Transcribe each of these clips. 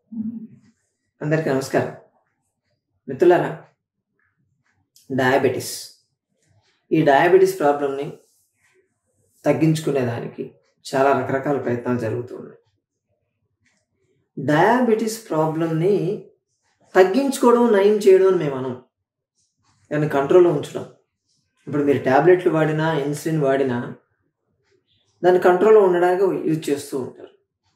అందరికీ నమస్కారం మిత్రులారా డయాబెటీస్ ఈ డయాబెటీస్ ప్రాబ్లంని తగ్గించుకునేదానికి చాలా రకరకాల ప్రయత్నాలు జరుగుతున్నాయి డయాబెటీస్ ప్రాబ్లంని తగ్గించుకోవడం నయం చేయడం అని మేము అనం దాన్ని కంట్రోల్లో ఉంచడం ఇప్పుడు మీరు ట్యాబ్లెట్లు వాడినా ఇన్సులిన్ వాడినా దాన్ని కంట్రోల్లో ఉండడానికి యూజ్ చేస్తూ ఉంటారు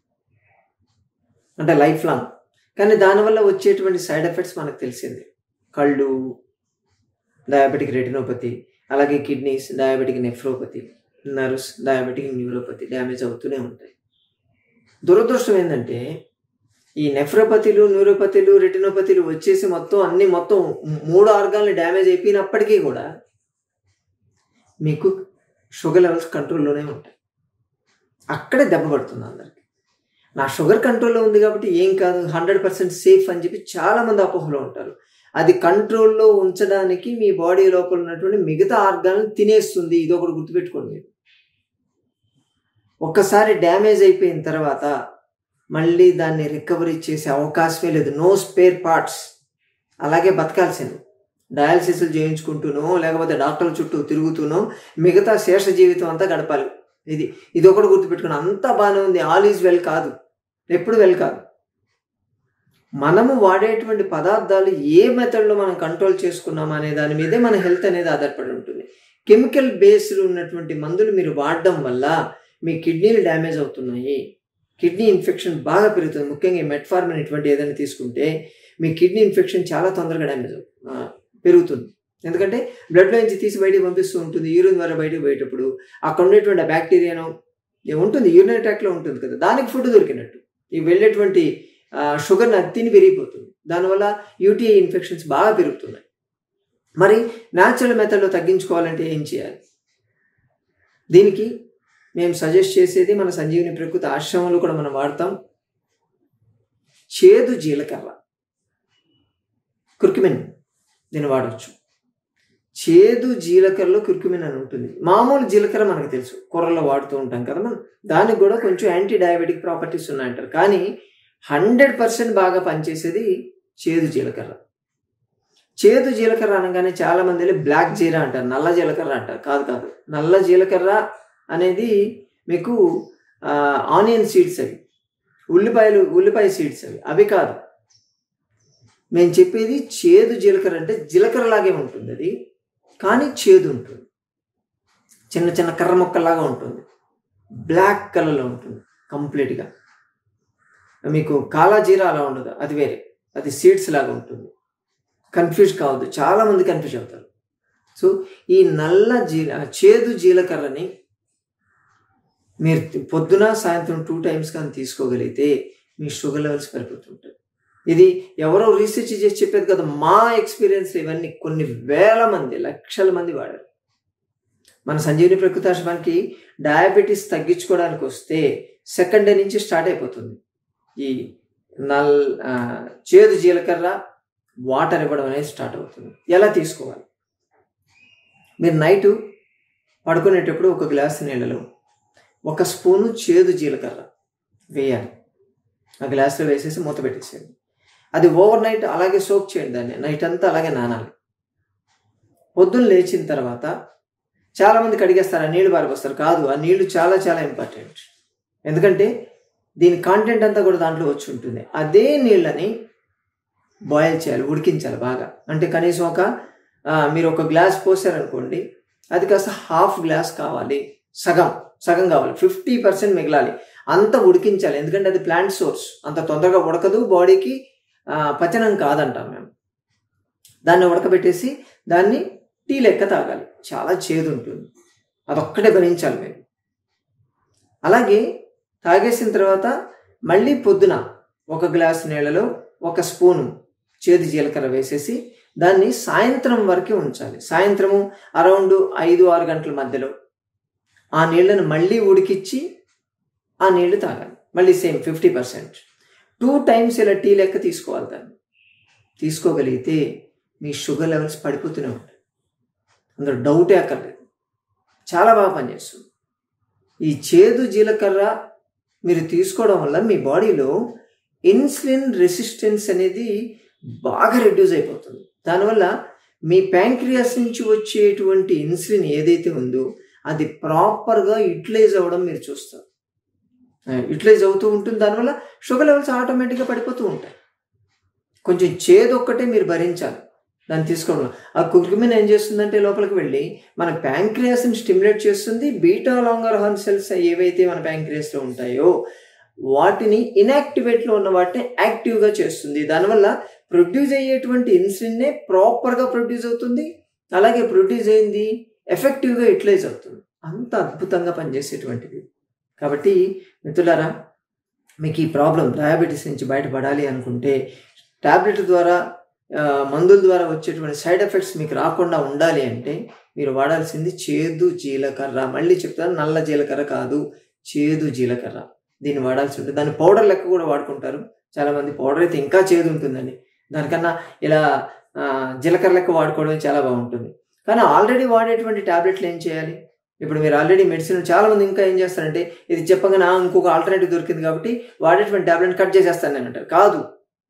అంటే లైఫ్ లాంగ్ కానీ దానివల్ల వచ్చేటువంటి సైడ్ ఎఫెక్ట్స్ మనకు తెలిసింది కళ్ళు డయాబెటిక్ రెటినోపతి అలాగే kidneys diabetic nephropathy nerves diabetic neuropathy damage అవుతూనే ఉంటాయి దురదృష్టం ఏంటంటే ఈ నెఫ్రోపతిలు న్యూరోపతిలు రెటినోపతిలు వచ్చేసి మొత్తం అన్ని మొత్తం మూడు ఆర్గాన్లు డ్యామేజ్ అయిపోయినప్పటికీ కూడా మీకు షుగర్ లెవెల్స్ కంట్రోల్లోనే ఉంటాయి అక్కడే దెబ్బ పడుతుంది అందరికి నా షుగర్ కంట్రోల్లో ఉంది కాబట్టి ఏం కాదు హండ్రెడ్ పర్సెంట్ సేఫ్ అని చెప్పి చాలామంది అపోహలో ఉంటారు అది కంట్రోల్లో ఉంచడానికి మీ బాడీ లోపల ఉన్నటువంటి మిగతా ఆర్గాన్ తినేస్తుంది ఇది ఒకటి గుర్తుపెట్టుకోండి మీరు ఒక్కసారి డ్యామేజ్ అయిపోయిన తర్వాత మళ్ళీ దాన్ని రికవరీ చేసే అవకాశమే లేదు నో స్పేర్ పార్ట్స్ అలాగే బతకాల్సింది డయాలసిస్లు చేయించుకుంటూనో లేకపోతే డాక్టర్ల చుట్టూ తిరుగుతూనో మిగతా శేష జీవితం అంతా గడపాలి ఇది ఇది ఒకటి గుర్తుపెట్టుకుని అంతా బాగానే ఉంది ఆల్ ఈజ్ వెల్ కాదు ఎప్పుడు వెల్ కాదు మనము వాడేటువంటి పదార్థాలు ఏ మెథడ్లో మనం కంట్రోల్ చేసుకున్నాం అనే దాని మీదే మన హెల్త్ అనేది ఆధారపడి ఉంటుంది కెమికల్ బేస్డ్ ఉన్నటువంటి మందులు మీరు వాడడం వల్ల మీ కిడ్నీలు డ్యామేజ్ అవుతున్నాయి కిడ్నీ ఇన్ఫెక్షన్ బాగా పెరుగుతుంది ముఖ్యంగా ఈ మెట్ఫార్మిన్ ఇటువంటి ఏదైనా తీసుకుంటే మీ కిడ్నీ ఇన్ఫెక్షన్ చాలా తొందరగా డ్యామేజ్ పెరుగుతుంది ఎందుకంటే బ్లడ్లో నుంచి తీసి బయటికి పంపిస్తూ ఉంటుంది యూరిన్ ద్వారా బయటకు పోయేటప్పుడు అక్కడ ఉండేటువంటి బ్యాక్టీరియాను ఉంటుంది యూరిన్ ట్రాక్లో ఉంటుంది కదా దానికి ఫుడ్ దొరికినట్టు ఈ వెళ్ళేటువంటి షుగర్ అది తిని పెరిగిపోతుంది దానివల్ల యూటీఐ ఇన్ఫెక్షన్స్ బాగా పెరుగుతున్నాయి మరి న్యాచురల్ మెథడ్లో తగ్గించుకోవాలంటే ఏం చేయాలి దీనికి మేము సజెస్ట్ చేసేది మన సంజీవిని ప్రకృతి ఆశ్రమంలో కూడా మనం వాడతాం చేదు జీలకర్ర కుర్కిమిన్ దీన్ని వాడవచ్చు చేదు జీలకర్రలో కుర్కుమిన్ అని ఉంటుంది మామూలు జీలకర్ర మనకు తెలుసు కూరల్లో వాడుతూ ఉంటాం కదా మనం దానికి కూడా కొంచెం యాంటీ డయాబెటిక్ ప్రాపర్టీస్ ఉన్నాయంటారు కానీ హండ్రెడ్ పర్సెంట్ బాగా పనిచేసేది చేదు జీలకర్ర చేదు జీలకర్ర అనగానే చాలా మంది బ్లాక్ జీరా అంటారు నల్ల జీలకర్ర అంటారు కాదు కాదు నల్ల జీలకర్ర అనేది మీకు ఆనియన్ సీడ్స్ అవి ఉల్లిపాయలు ఉల్లిపాయ సీడ్స్ అవి అవి కాదు మేము చెప్పేది చేదు జీలకర్ర అంటే జీలకర్ర లాగే ఉంటుంది అది కానీ చేదు ఉంటుంది చిన్న చిన్న కర్ర మొక్కలాగా ఉంటుంది బ్లాక్ కలర్లో ఉంటుంది కంప్లీట్గా మీకు కాలా జీరా అలా ఉండదు అది వేరే అది సీడ్స్ లాగా ఉంటుంది కన్ఫ్యూజ్ కావద్దు చాలామంది కన్ఫ్యూజ్ అవుతారు సో ఈ నల్ల జీల చేదు జీలకర్రని మీరు పొద్దున సాయంత్రం టూ టైమ్స్ కానీ తీసుకోగలిగితే మీ షుగర్ లెవెల్స్ పడిపోతుంటాయి ఇది ఎవరో రీసెర్చ్ చేసి చెప్పేది కదా మా ఎక్స్పీరియన్స్ ఇవన్నీ కొన్ని వేల మంది లక్షల మంది వాడారు మన సంజీవిని ప్రకృతాశ్రమానికి డయాబెటీస్ తగ్గించుకోవడానికి వస్తే సెకండ్ డే నుంచి స్టార్ట్ అయిపోతుంది ఈ నల్ చేదు జీలకర్ర వాటర్ ఇవ్వడం అనేది స్టార్ట్ అవుతుంది ఎలా తీసుకోవాలి మీరు నైటు పడుకునేటప్పుడు ఒక గ్లాస్ నీళ్ళలో ఒక స్పూను చేదు జీలకర్ర వేయాలి ఆ గ్లాస్లో వేసేసి మూత పెట్టేసేయండి అది ఓవర్ నైట్ అలాగే సోక్ చేయండి దాన్ని నైట్ అంతా అలాగే నానాలి పొద్దున్న లేచిన తర్వాత చాలామంది కడిగేస్తారు ఆ నీళ్ళు పారిపోస్తారు కాదు ఆ నీళ్లు చాలా చాలా ఇంపార్టెంట్ ఎందుకంటే దీని కాంటెంట్ అంతా కూడా దాంట్లో వచ్చి ఉంటుంది అదే నీళ్ళని బాయిల్ చేయాలి ఉడికించాలి బాగా అంటే కనీసం ఒక మీరు ఒక గ్లాస్ పోసారనుకోండి అది కాస్త హాఫ్ గ్లాస్ కావాలి సగం సగం కావాలి ఫిఫ్టీ పర్సెంట్ మిగలాలి అంత ఉడికించాలి ఎందుకంటే అది ప్లాంట్ సోర్స్ అంత తొందరగా ఉడకదు బాడీకి పచనం కాదంటాం మేము దాన్ని ఉడకబెట్టేసి దాన్ని టీ లెక్క తాగాలి చాలా చేదు ఉంటుంది అదొక్కటే భరించాలి మీరు అలాగే తాగేసిన తర్వాత మళ్ళీ పొద్దున ఒక గ్లాస్ నీళ్ళలో ఒక స్పూను చేదు జీలకర్ర వేసేసి దాన్ని సాయంత్రం వరకే ఉంచాలి సాయంత్రము అరౌండ్ ఐదు ఆరు గంటల మధ్యలో ఆ నీళ్ళను మళ్ళీ ఉడికిచ్చి ఆ నీళ్లు తాగాలి మళ్ళీ same fifty percent two times ఇలా టీ లెక్క తీసుకోవాలి దాన్ని తీసుకోగలిగితే మీ షుగర్ లెవెల్స్ పడిపోతూనే ఉంటాయి అందులో డౌటే అక్కర్లేదు చాలా బాగా పనిచేస్తుంది ఈ చేదు జీలకర్ర మీరు తీసుకోవడం వల్ల మీ బాడీలో ఇన్సులిన్ రెసిస్టెన్స్ అనేది బాగా రెడ్యూస్ అయిపోతుంది దానివల్ల మీ ప్యాంక్రియాస్ నుంచి వచ్చేటువంటి ఇన్సులిన్ ఏదైతే ఉందో అది ప్రాపర్గా యూటిలైజ్ అవ్వడం మీరు చూస్తారు యూటిలైజ్ అవుతూ ఉంటుంది దానివల్ల షుగర్ లెవెల్స్ ఆటోమేటిక్గా పడిపోతూ ఉంటాయి కొంచెం చేదు ఒక్కటే మీరు భరించాలి దాన్ని తీసుకోవడం ఆ కుర్కుమిన్ ఏం చేస్తుందంటే లోపలికి వెళ్ళి మన ప్యాంక్రియాస్ని స్టిమ్యులేట్ చేస్తుంది బీటా లాంగర్ హార్న్ సెల్స్ ఏవైతే మన ప్యాంక్రియాస్లో ఉంటాయో వాటిని ఇన్యాక్టివేట్లో ఉన్న వాటిని యాక్టివ్గా చేస్తుంది దానివల్ల ప్రొడ్యూస్ అయ్యేటువంటి ఇన్సులిన్నే ప్రాపర్గా ప్రొడ్యూస్ అవుతుంది అలాగే ప్రొడ్యూస్ అయింది ఎఫెక్టివ్గా యూటిలైజ్ అవుతుంది అంత అద్భుతంగా పనిచేసేటువంటిది కాబట్టి మిత్రులారా మీకు ఈ ప్రాబ్లం డయాబెటీస్ నుంచి బయటపడాలి అనుకుంటే ట్యాబ్లెట్ ద్వారా మందుల ద్వారా వచ్చేటువంటి సైడ్ ఎఫెక్ట్స్ మీకు రాకుండా ఉండాలి అంటే మీరు వాడాల్సింది చేదు జీలకర్ర మళ్ళీ చెప్తాను నల్ల జీలకర్ర కాదు చేదు జీలకర్ర దీన్ని వాడాల్సి ఉంటుంది దాన్ని పౌడర్ లెక్క కూడా వాడుకుంటారు చాలామంది పౌడర్ అయితే ఇంకా చేదు ఉంటుందండి దానికన్నా ఇలా జీలకర్ర లెక్క వాడుకోవడం చాలా బాగుంటుంది కానీ ఆల్రెడీ వాడేటువంటి ట్యాబ్లెట్లు ఏం చేయాలి ఇప్పుడు మీరు ఆల్రెడీ మెడిసిన్ చాలా మంది ఇంకా ఏం చేస్తారంటే ఇది చెప్పగానే ఇంకొక ఆల్టర్నేటివ్ దొరికింది కాబట్టి వాడేటువంటి ట్యాబ్లెట్ కట్ చేసేస్తాను నేను అంటారు కాదు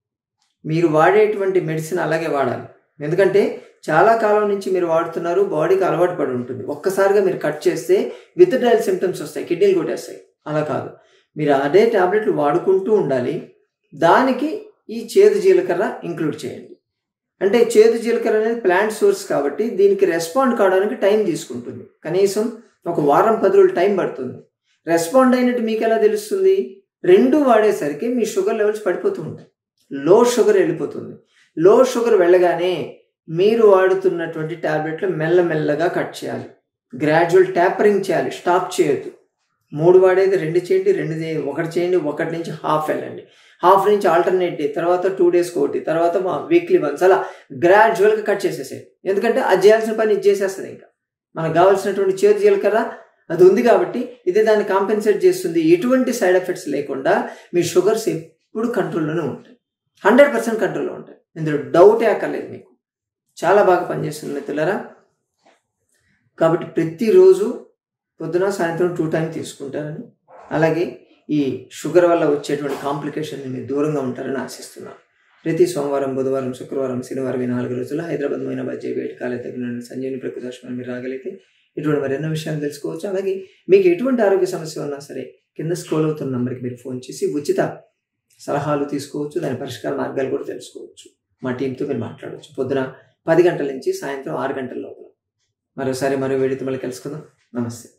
మీరు వాడేటువంటి మెడిసిన్ అలాగే వాడాలి ఎందుకంటే చాలా కాలం నుంచి మీరు వాడుతున్నారు బాడీకి అలవాటు పడి ఉంటుంది ఒక్కసారిగా మీరు కట్ చేస్తే విత్ డైల్ సిమ్టమ్స్ వస్తాయి కిడ్నీలు కొట్టేస్తాయి అలా కాదు మీరు అదే ట్యాబ్లెట్లు వాడుకుంటూ ఉండాలి దానికి ఈ చేదు జీలకర్ర ఇంక్లూడ్ చేయండి అంటే చేదు జీలకర్ర అనేది ప్లాంట్ సోర్స్ కాబట్టి దీనికి రెస్పాండ్ కావడానికి టైం తీసుకుంటుంది కనీసం ఒక వారం పది రోజులు టైం పడుతుంది రెస్పాండ్ అయినట్టు మీకు ఎలా తెలుస్తుంది రెండు వాడేసరికి మీ షుగర్ లెవెల్స్ పడిపోతూ ఉంటాయి లో షుగర్ వెళ్ళిపోతుంది లో షుగర్ వెళ్ళగానే మీరు వాడుతున్నటువంటి ట్యాబ్లెట్లు మెల్లమెల్లగా కట్ చేయాలి గ్రాడ్యువల్ ట్యాపరింగ్ చేయాలి స్టాప్ చేయొద్దు మూడు వాడేది రెండు చేయండి రెండు ఒకటి చేయండి ఒకటి నుంచి హాఫ్ వెళ్ళండి హాఫ్ నుంచి ఆల్టర్నేట్ డే తర్వాత టూ డేస్కి ఒకటి తర్వాత వీక్లీ వన్స్ అలా గ్రాడ్యువల్గా కట్ చేసేసేది ఎందుకంటే అది చేయాల్సిన పని ఇది చేసేస్తుంది ఇంకా మనకు కావాల్సినటువంటి చేతి జీలకర్ర అది ఉంది కాబట్టి ఇది దాన్ని కాంపెన్సేట్ చేస్తుంది ఎటువంటి సైడ్ ఎఫెక్ట్స్ లేకుండా మీ షుగర్స్ ఎప్పుడు కంట్రోల్లోనే ఉంటాయి హండ్రెడ్ పర్సెంట్ కంట్రోల్లో ఉంటాయి ఇందులో డౌటే అక్కర్లేదు మీకు చాలా బాగా పనిచేస్తుంది మిత్రులరా కాబట్టి ప్రతిరోజు పొద్దున సాయంత్రం టూ టైం తీసుకుంటారని అలాగే ఈ షుగర్ వల్ల వచ్చేటువంటి కాంప్లికేషన్ మీరు దూరంగా ఉంటారని ఆశిస్తున్నాను ప్రతి సోమవారం బుధవారం శుక్రవారం శనివారం ఈ నాలుగు రోజుల్లో హైదరాబాద్ మైనాబాద్ జేబేట్ కాలేజ్ తగిన సంజీవని ప్రకృతి మీరు రాగలిగితే ఇటువంటి మరెన్నో విషయాలు తెలుసుకోవచ్చు అలాగే మీకు ఎటువంటి ఆరోగ్య సమస్య ఉన్నా సరే కింద స్క్రోల్ అవుతున్న నెంబర్కి మీరు ఫోన్ చేసి ఉచిత సలహాలు తీసుకోవచ్చు దాని పరిష్కార మార్గాలు కూడా తెలుసుకోవచ్చు మా టీంతో మీరు మాట్లాడవచ్చు పొద్దున పది గంటల నుంచి సాయంత్రం ఆరు గంటల లోపల మరోసారి మరో వేడితో మళ్ళీ కలుసుకుందాం నమస్తే